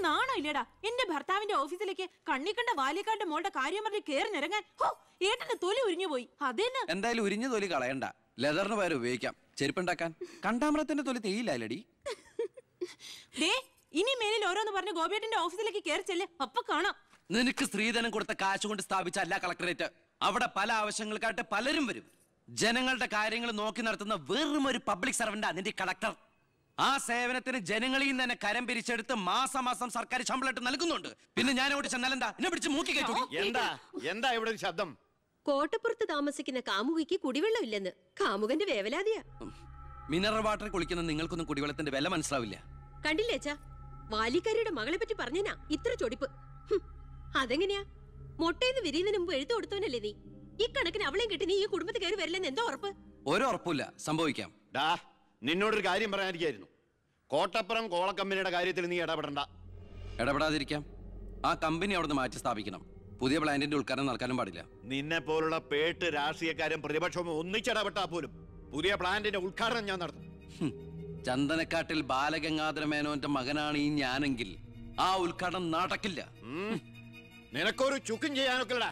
നാണോ ഇല്ലടാ എന്റെ ഭർത്താവിന്റെ ഓഫീസിലേക്ക് കണ്ണിക്കണ്ട വാലിക്കാന്റെ മോളുടെ കാര്യം പറഞ്ഞ് കേറി നിറങ്ങാൻ ഹോ ഏട്ടന്റെ തൊലി ഉരിഞ്ഞു പോയി അതേന്ന് എന്തായാലും ഉരിഞ്ഞ തൊലി കളയണ്ട ലെതറിന് പകരം ഉപയോഗിക്കാം ചെരുപ്പുണ്ടാക്കാൻ കണ്ടാമറത്തിന്റെ തൊലി തേയില്ലടി ദേ ഇനി മേലിൽ ഓരോന്ന് പറഞ്ഞ് ഗോപിയേട്ടന്റെ ഓഫീസിലേക്ക് കേറി ചെല്ലേ അപ്പൊ കാണാം നിനക്ക് സ്ത്രീധനം കൊടുത്ത കാശ് കൊണ്ട് സ്ഥാപിച്ച അല്ല കളക്ടറേറ്റ് അവിടെ പല ആവശ്യങ്ങൾക്കായിട്ട് പലരും വരും ജനങ്ങളുടെ കാര്യങ്ങൾ നോക്കി നടത്തുന്ന വെറും ഒരു പബ്ലിക് സർവന്റ് അതിന്റെ കളക്ടർ ആ സേവനത്തിന് ജനങ്ങളിൽ നിന്ന് തന്നെ കരം പിരിച്ചെടുത്ത് മാസം മാസം സർക്കാർ ശമ്പളം ഇട്ട് നൽകുന്നുണ്ട് പിന്നെ ഞാൻ അവിടെ ചെന്നാൽ എന്താ എന്നെ പിടിച്ച് മൂക്കി കയറ്റു എന്താ എന്താ ഇവിടെ ഒരു ശബ്ദം കോട്ടപ്പുറത്ത് താമസിക്കുന്ന കാമുകിക്ക് കുടിവെള്ളമില്ലെന്ന് കാമുകന്റെ വേവലാതിയാ മിനറൽ വാട്ടർ കുളിക്കുന്ന നിങ്ങൾക്കൊന്നും കുടിവെള്ളത്തിന്റെ വില മനസ്സിലാവില്ല കണ്ടില്ലേ അച്ഛാ വാലിക്കാരിയുടെ മകളെ പറ്റി പറഞ്ഞനാ ഇത്ര ചൊടിപ്പ് ഹും, അതെങ്ങനെയാ മൊട്ടേന്ന് വിരിയുന്നതിന് മുമ്പ് എഴുത്തു കൊടുത്തവനല്ലേ നീ ഇക്കണക്കിന് അവളെയും കിട്ടി നീ ഈ കുടുംബത്തിൽ കയറി വരില്ലെന്ന് എന്തോ ഉറപ്പ് ഒരു ഉറപ്പില്ല സംഭവിക്കാം ഡാ നിന്നോടൊരു കാര്യം പറയാനിരിക്കായിരുന്നു കോട്ടപ്പുറം കോള കമ്പനിയുടെ കാര്യത്തിൽ നീ ഇടപെടണ്ട ഇടപെടാതിരിക്കാം ആ കമ്പനി അവിടുന്ന് മാറ്റി സ്ഥാപിക്കണം പുതിയ പ്ലാന്റിന്റെ ഉദ്ഘാടനം നടക്കാനും പാടില്ല നിന്നെ പോലുള്ള പേട്ട് രാഷ്ട്രീയക്കാരും പ്രതിപക്ഷവും ഒന്നിച്ചിടപെട്ടാ പോലും പുതിയ പ്ലാന്റിന്റെ ഉദ്ഘാടനം ഞാൻ നടത്തും ഹും. ചന്ദനക്കാട്ടിൽ ബാലഗംഗാധര മേനോന്റെ മകനാണ് ഈ ഞാനെങ്കിൽ ആ ഉദ്ഘാടനം നടക്കില്ല ഉം. നിനക്കൊരു ചുക്കും ചെയ്യാനൊക്കെടാ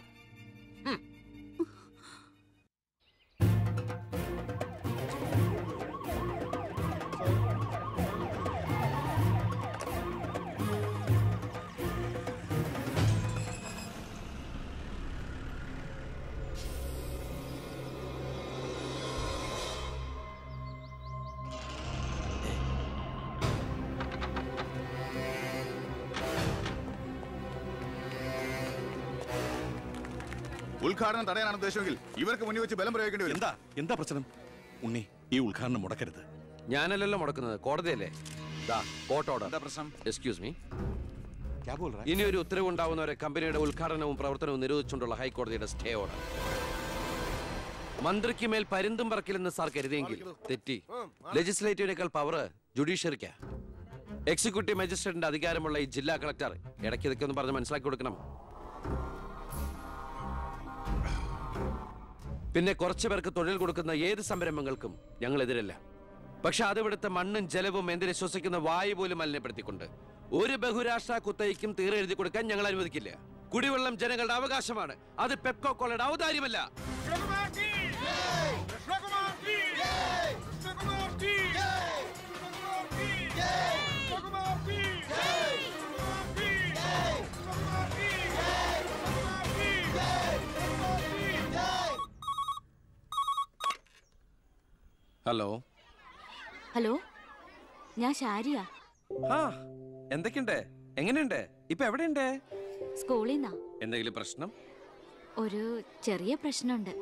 ഉദ്ഘാടനം തടയാനാണ് ഉദ്ദേശമെങ്കിൽ ഇവർക്ക് മുന്നിൽ വെച്ച് ബലം പ്രയോഗിക്കേണ്ടി വരും എന്താ എന്താ പ്രശ്നം ഉണ്ണി ഈ ഉദ്ഘാടനം മുടക്കരുത് ഞാനല്ലല്ലോ മുടക്കുന്നത് കോടതിയല്ലേ ദാ കോർട്ട് ഓർഡർ എന്താ പ്രശ്നം എക്സ്ക്യൂസ് മീ ഇനി ഒരു ഉത്തരവ് ഉണ്ടാവുന്നവരെ കമ്പനിയുടെ ഉദ്ഘാടനവും പ്രവർത്തനവും നിരോധിച്ചുകൊണ്ടുള്ള ഹൈക്കോടതിയുടെ സ്റ്റേ ഓർഡർ മന്ത്രിക്ക് മേൽ പരുന്തും പറക്കില്ലെന്ന് സാർ കരുതിയെങ്കിൽ തെറ്റി ലെജിസ്ലേറ്റീവിനേക്കാൾ പവർ ജുഡീഷ്യറിക്കാ എക്സിക്യൂട്ടീവ് മജിസ്ട്രേറ്റിന്റെ അധികാരമുള്ള ഈ ജില്ലാ കളക്ടർ ഇടയ്ക്ക് ഇതൊക്കെ ഒന്ന് പറഞ്ഞ് മനസ്സിലാക്കി കൊടുക്കണം പിന്നെ കുറച്ചു പേർക്ക് തൊഴിൽ കൊടുക്കുന്ന ഏത് സംരംഭങ്ങൾക്കും ഞങ്ങൾ എതിരല്ല പക്ഷെ അത് ഇവിടുത്തെ മണ്ണും ജലവും എന്തിനെ ശ്വസിക്കുന്ന വായു പോലും മലിനപ്പെടുത്തിക്കൊണ്ട് ഒരു ബഹുരാഷ്ട്ര കുത്തയ്ക്കും തീരെ എഴുതി കൊടുക്കാൻ ഞങ്ങൾ അനുവദിക്കില്ല കുടിവെള്ളം ജനങ്ങളുടെ അവകാശമാണ് അത് പെപ്കോ കോളയുടെ ഔദാര്യമല്ല ഹലോ ഹലോ ഞാൻ ഷാരിയ ആ എന്തൊക്കെയുണ്ട് എങ്ങനെയുണ്ട് ഇപ്പൊ എവിടെയുണ്ട് സ്കൂളിൽ നിന്നാ എന്തെങ്കിലും പ്രശ്നം ഒരു ചെറിയ പ്രശ്നമുണ്ട്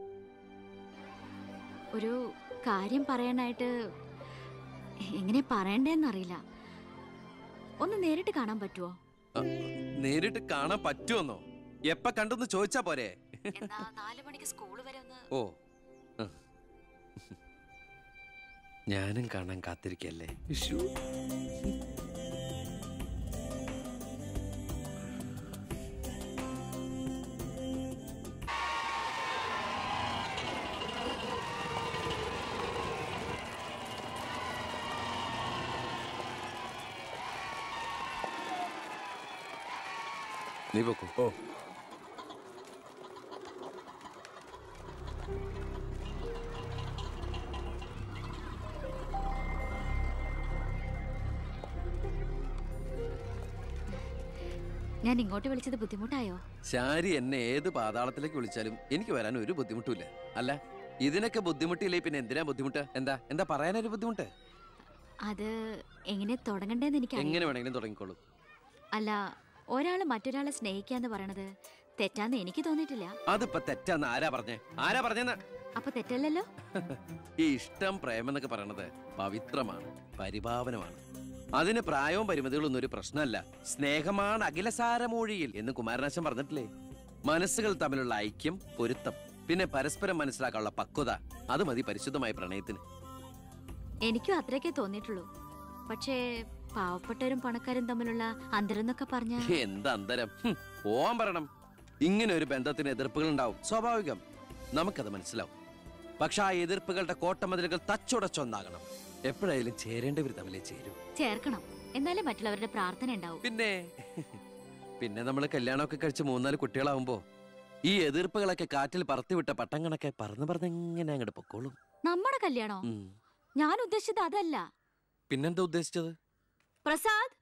ഒരു കാര്യം പറയാനായിട്ട് എങ്ങനെ പറയണ്ടേന്നറിയില്ല ഒന്ന് നേരിട്ട് കാണാൻ പറ്റുമോ ആ, നേരിട്ട് കാണാൻ പറ്റുമെന്നോ എപ്പ കണ്ടെന്ന് ചോദിച്ചാ പോരെ എന്നാ നാല് മണിക്ക് സ്കൂൾ വരെ ഒന്ന് ഓ ആ. ഞാനും കാണാൻ കാത്തിരിക്കല്ലേ ഇശ്ശൂ. നീ പോക്കോ ഓ ഞാൻ ഇങ്ങോട്ട് വിളിച്ചത് ബുദ്ധിമുട്ടായോ ശാരി എന്നെ ഏത് പാതാളത്തിലേക്ക് വിളിച്ചാലും എനിക്ക് വരാൻ ഒരു ബുദ്ധിമുട്ടുമില്ല അല്ല ഇതിനൊക്കെ ബുദ്ധിമുട്ടില്ലേ പിന്നെ എന്തിനാ ബുദ്ധിമുട്ട് എന്താ എന്താ പറയാനൊരു ബുദ്ധിമുട്ട് അത് എങ്ങനെ തുടങ്ങണ്ടേന്ന് എനിക്ക് എങ്ങനെ വേണമെങ്കിലും തുടങ്ങിക്കോളൂ അല്ല ഒരാള് മറ്റൊരാളെ സ്നേഹിക്കാന്ന് പറയണത് തെറ്റാന്ന് എനിക്ക് തോന്നിയിട്ടില്ല അതിപ്പോ തെറ്റാന്ന് ആരാ പറഞ്ഞേ ആരാ പറഞ്ഞെന്ന് അപ്പൊ തെറ്റല്ലല്ലോ ഈ ഇഷ്ടം പ്രേമം എന്നൊക്കെ പറയണത് പവിത്രമാണ് പരിഭാവനമാണ് അതിന് പ്രായവും പരിമിതികളൊന്നും ഒരു പ്രശ്നമല്ല സ്നേഹമാണ് അഖിലസാരമൂഴിയിൽ എന്ന് കുമാരനാശൻ പറഞ്ഞിട്ടില്ലേ മനസ്സുകൾ തമ്മിലുള്ള ഐക്യം പൊരുത്തം പിന്നെ പരസ്പരം മനസ്സിലാക്കാനുള്ള പക്വത അത് മതി പരിശുദ്ധമായ പ്രണയത്തിന് എനിക്കും അത്രയൊക്കെ തോന്നിയിട്ടുള്ളൂ പക്ഷേ പാവപ്പെട്ടവരും പണക്കാരും തമ്മിലുള്ള അന്തരെന്നൊക്കെ പറഞ്ഞ എന്ത് അന്തരം ഹും, പോവാൻ പറയണം ഇങ്ങനെ ഒരു ബന്ധത്തിന് എതിർപ്പുകൾ ഉണ്ടാവും സ്വാഭാവികം നമുക്കത് മനസ്സിലാവും പക്ഷെ ആ എതിർപ്പുകളുടെ കോട്ടമതിലുകൾ തച്ചുടച്ചൊന്നാകണം എപ്പോഴായാലും ചേരേണ്ടവർ തമ്മിലേ ചേരൂ ചേർക്കണം എന്നാലേ മറ്റുള്ളവരുടെ പ്രാർത്ഥന ഉണ്ടാവും പിന്നെ പിന്നെ നമ്മൾ കല്യാണമൊക്കെ കഴിച്ച് മൂന്നാല് കുട്ടികളാവുമ്പോ ഈ എതിർപ്പുകളൊക്കെ കാറ്റിൽ പറത്തി വിട്ട പട്ടം കണക്കെ പറന്ന് പറന്ന് എങ്ങനെ അങ്ങോട്ട് പൊക്കോളും നമ്മുടെ കല്യാണോ ഉം. ഞാൻ ഉദ്ദേശിച്ചത് അതല്ല പിന്നെന്താ ഉദ്ദേശിച്ചത് പ്രസാദ്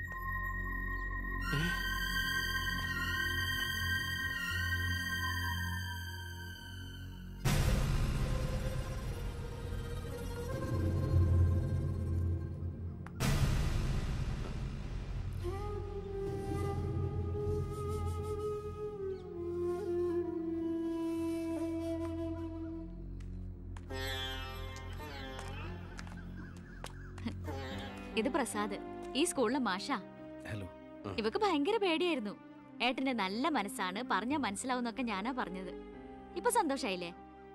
ഇത് പ്രസാദ് ഈ സ്കൂളിലെ മാഷ ഹലോ ഇവക്ക് ഭയങ്കര പേടിയായിരുന്നു ഏട്ടന്റെ നല്ല മനസ്സാണ് പറഞ്ഞാ മനസ്സിലാവുന്നൊക്കെ ഞാനാ പറഞ്ഞത് ഇപ്പൊ സന്തോഷായില്ലേ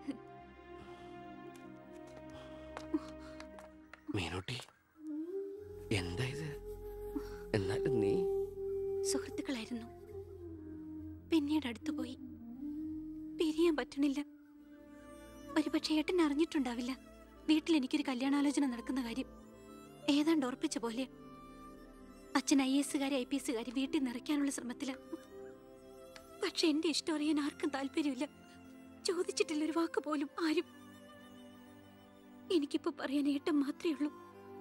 മീനോട്ടി എന്താ ഇത് എന്നാലും നീ സുഹൃത്തുക്കളായിരുന്നു പിന്നീട് അടുത്തുപോയി പിരിയാൻ പറ്റണില്ല ഒരുപക്ഷെ ഏട്ടൻ അറിഞ്ഞിട്ടുണ്ടാവില്ല വീട്ടിൽ എനിക്കൊരു കല്യാണാലോചന നടക്കുന്ന കാര്യം ഏതാണ്ട് ഉറപ്പിച്ച പോലെ അച്ഛൻ ഐ എസുകാരെ ഐ പി എസുകാരെ വീട്ടിൽ നിറയ്ക്കാനുള്ള ശ്രമത്തില പക്ഷെ എന്റെ ഇഷ്ടം അറിയാൻ ആർക്കും താല്പര്യമില്ല ചോദിച്ചിട്ടില്ല ഒരു വാക്ക് പോലും ആരും എനിക്കിപ്പോ പറയാൻ ഏട്ടൻ മാത്രമേ ഉള്ളൂ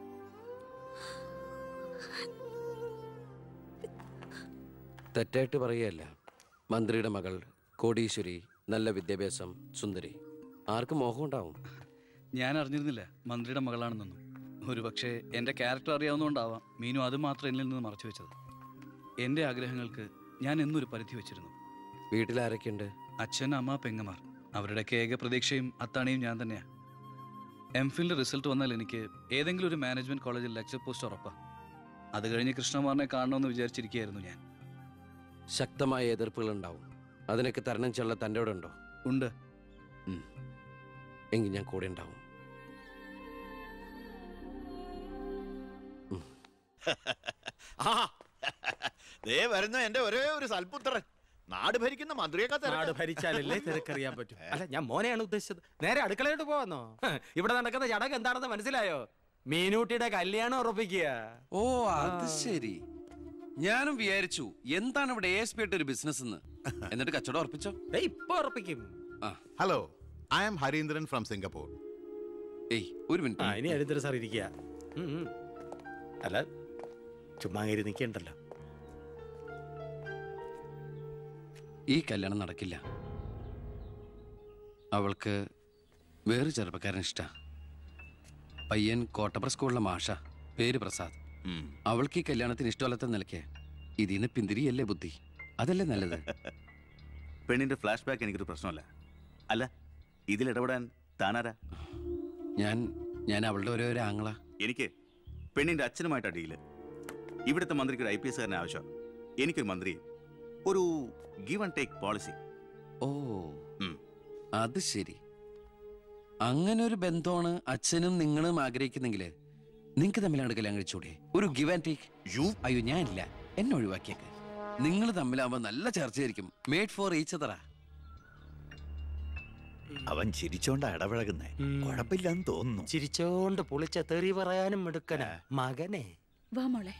തെറ്റായിട്ട് പറയുകയല്ല മന്ത്രിയുടെ മകൾ കോടീശ്വരി നല്ല വിദ്യാഭ്യാസം സുന്ദരി ആർക്കും മോഹം ഉണ്ടാവും ഞാൻ അറിഞ്ഞിരുന്നില്ല മന്ത്രിയുടെ മകളാണെന്നൊന്നും ഒരു പക്ഷേ എൻ്റെ ക്യാരക്ടർ അറിയാവുന്നതുകൊണ്ടാവാം മീനു അത് മാത്രം എന്നിൽ നിന്ന് മറച്ചു വെച്ചത് എൻ്റെ ആഗ്രഹങ്ങൾക്ക് ഞാൻ എന്നൊരു പരിധി വെച്ചിരുന്നു വീട്ടിൽ ആരൊക്കെയുണ്ട് അച്ഛൻ അമ്മ പെങ്ങമാർ അവരുടെയൊക്കെ ഏക പ്രതീക്ഷയും അത്താണിയും ഞാൻ തന്നെയാ എം ഫിലിൻ്റെ റിസൾട്ട് വന്നാൽ എനിക്ക് ഏതെങ്കിലും ഒരു മാനേജ്മെന്റ് കോളേജിൽ ലെക്ചർ പോസ്റ്റ് ഉറപ്പാ അത് കഴിഞ്ഞ് കൃഷ്ണകുമാറിനെ കാണണമെന്ന് വിചാരിച്ചിരിക്കുകയായിരുന്നു ഞാൻ ശക്തമായ എതിർപ്പുകൾ ഉണ്ടാവും അതിനൊക്കെ തരണം ചെയ്യാനുള്ള തൻ്റെ അവിടെ ഉണ്ടോ ഉണ്ട് എങ്കിൽ ഞാൻ കൂടെ ഉണ്ടാവും ആ ദേ വരുന്ന എന്റെ ഒരേ ഒരു സൽപുത്രൻ നാട് ഭരിക്കുന്ന മന്ത്രിയൊക്കെ നാട് തിരക്ക്. ഭരിച്ചാലല്ലേ തിരക്കറിയാൻ പറ്റും അല്ല ഞാൻ മോനെയാണ് ഉദ്ദേശിച്ചത് നേരെ അടുക്കളയോട്ട് പോവാന്നോ ഹ്, ഇവിടെ നടക്കുന്ന ചടങ്ങ് എന്താണെന്ന് മനസ്സിലായോ മീനൂട്ടിയുടെ കല്യാണം ഉറപ്പിക്കുക ഓ അത് ശരി ഞാനും വിചാരിച്ചു എന്താണ് ഇവിടെ എസ് പി ഒരു ബിസിനസ് എന്ന് എന്നിട്ട് കച്ചവടം ഉറപ്പിച്ചോ ദേ ഇപ്പൊ ഉറപ്പിക്കും hello I am Harindran from Singapore ഏയ് ഒരു ആ മിനിറ്റ് ഇനി ഹരിന്ദ്ര സാർ ഇരിക്കുക ഉം, ഉം. അല്ല ചുമ്മാ കയറി നിൽക്കണ്ടല്ലോ ഈ കല്യാണം നടക്കില്ല അവൾക്ക് വേറെ ചെറുപ്പക്കാരൻ ഇഷ്ട പയ്യൻ കോട്ടപ്ര സ്കൂളിലെ മാഷ പേര് പ്രസാദ് ഉം. അവൾക്ക് ഈ കല്യാണത്തിന് ഇഷ്ടമല്ലാത്ത നിലയ്ക്ക് ഇതിന്ന് പിന്തിരിയല്ലേ ബുദ്ധി അതല്ലേ നല്ലത് പെണ്ണിന്റെ ഫ്ലാഷ് ബാക്ക് എനിക്കൊരു പ്രശ്നമല്ല അല്ല ഇതിൽ ഇടപെടാൻ താനാരാ ഞാൻ ഞാൻ അവളുടെ ഓരോ ഒരു ആങ്ങള എനിക്ക് പെണ്ണിന്റെ അച്ഛനുമായിട്ട് ഡീല് ഇവിടുത്തെ മന്ത്രിക്ക് ഒരു ഐ പി എസ്കാരനെ ആവശ്യം എനിക്കൊരു മന്ത്രി ഒരു ഗീവ് ആൻഡ് ടേക്ക് പോളിസി ഓ ഉം. അത് ശരി അങ്ങനെ ഒരു ബന്ധമാണ് അച്ഛനും നിങ്ങളും ആഗ്രഹിക്കുന്നെങ്കിൽ നിങ്ങൾക്ക് തമ്മിലാണ് കല്യാണം കഴിച്ചൂടെ ഒരു ഗിവ് ആൻഡ് ടേക്ക് യു അയ്യോ ഞാനില്ല എന്നെ ഒഴിവാക്കിയേക്ക് നിങ്ങൾ തമ്മിലാവുമ്പോ നല്ല ചർച്ചയായിരിക്കും മേഡ് ഫോർ ഈച്ച് അതറ അവൻ ചിരിച്ചോണ്ടാ ഇടപഴകുന്നേ ഉം. കുഴപ്പമില്ലെന്ന് തോന്നുന്നു ചിരിച്ചോണ്ട് പൊളിച്ച തെറി പറയാനും എടുക്കന മകനെ വാ മോളെ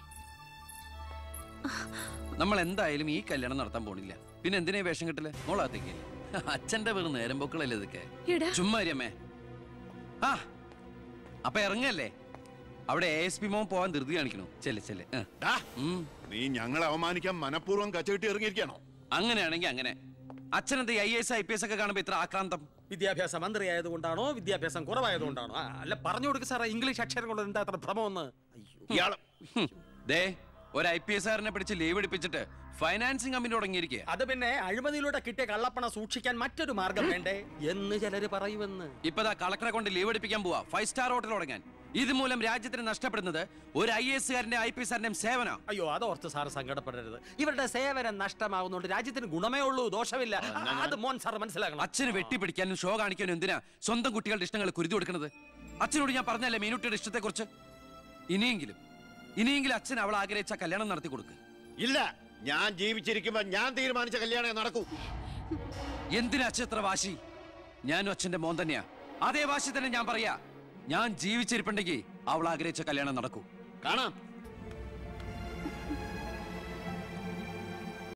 നമ്മൾ എന്തായാലും ഈ കല്യാണം നടത്താൻ പോണില്ല പിന്നെ എന്തിനാ ഈ വേഷം കെട്ടില്ല മോളാത്തേക്ക് അച്ഛന്റെ വെറും നേരം പൊക്കളല്ലേ ഇതൊക്കെ എടാ ചുമ്മാ അമ്മേ ആ അപ്പൊ ഇറങ്ങല്ലേ അവിടെ എ എസ് പി മോൻ പോവാൻ ധൃതി കാണിക്കണു ചെല്ലെ ചെല്ലെ ആ. ഡാ, ഉം. നീ ഞങ്ങളെ അവമാനിക്കാൻ മനഃപൂർവ്വം കച്ചകെട്ടി ഇറങ്ങിയിരിക്കണോ അങ്ങനെയാണെങ്കിൽ അങ്ങനെ അച്ഛനെന്ത് I S I P S ഒക്കെ കാണുമ്പോ ഇത്ര ആക്രാന്തം വിദ്യാഭ്യാസ മന്ത്രി ആയതുകൊണ്ടാണോ വിദ്യാഭ്യാസം കുറവായതുകൊണ്ടാണോ ആ, അല്ല പറഞ്ഞു കൊടുക്ക് സാറേ ഇംഗ്ലീഷ് അക്ഷരം കൊണ്ട് എന്താ അത്ര ഭ്രമമെന്ന് അയ്യോ ഇയാള് ഹും. ദേ ഒരു ഐ പി എസ് ആറിനെ പിടിച്ച് ലീവ് എടുപ്പിച്ചിട്ട് ഫൈനാൻസിങ് കമ്പനി തുടങ്ങിയിരിക്കുക അത് പിന്നെ അഴിമതിയിലൂടെ കിട്ടിയ കള്ളപ്പണം സൂക്ഷിക്കാൻ മറ്റൊരു മാർഗം വേണ്ടേ എന്ന് ചിലര് പറയുമെന്ന് ഇപ്പതാ കളക്ടറെ കൊണ്ട് ലീവ് എടുപ്പിക്കാൻ പോവാ ഫൈവ് സ്റ്റാർ ഹോട്ടൽ തുടങ്ങാൻ ഇതുമൂലം രാജ്യത്തിന് നഷ്ടപ്പെടുന്നത് ഒരു ഐ എസ് കാരന്റെ ഐ പി എസ് ആറിന്റെയും സേവന അയ്യോ അതോർത്ത് സാർ സങ്കടപ്പെടരുത് ഇവരുടെ സേവനം നഷ്ടമാകുന്നതുകൊണ്ട് രാജ്യത്തിന് ഗുണമേ ഉള്ളൂ ദോഷമില്ല അത് മോൻ സാർ മനസ്സിലാക്കണം അച്ഛന് വെട്ടിപ്പിടിക്കാനും ഷോ കാണിക്കാനും എന്തിനാ സ്വന്തം കുട്ടികളുടെ ഇഷ്ടങ്ങൾ കുരുതി കൊടുക്കുന്നത് അച്ഛനോട് ഞാൻ പറഞ്ഞല്ലേ മീനുട്ടിയുടെ ഇഷ്ടത്തെ കുറിച്ച് ഇനിയെങ്കിലും ഇനിയെങ്കിലും അച്ഛൻ അവൾ ആഗ്രഹിച്ച കല്യാണം നടത്തി കൊടുക്ക് ഇല്ല ഞാൻ ജീവിച്ചിരിക്കുമ്പോ ഞാൻ തീരുമാനിച്ച കല്യാണം നടക്കൂ എന്തിനാ അച്ഛൻ ഇത്ര വാശി ഞാനും അച്ഛന്റെ മോൻ തന്നെയാ അതേ വാശി തന്നെ ഞാൻ പറയാ ഞാൻ ജീവിച്ചിരിപ്പുണ്ടെങ്കിൽ അവൾ ആഗ്രഹിച്ച കല്യാണം നടക്കൂ കാണാം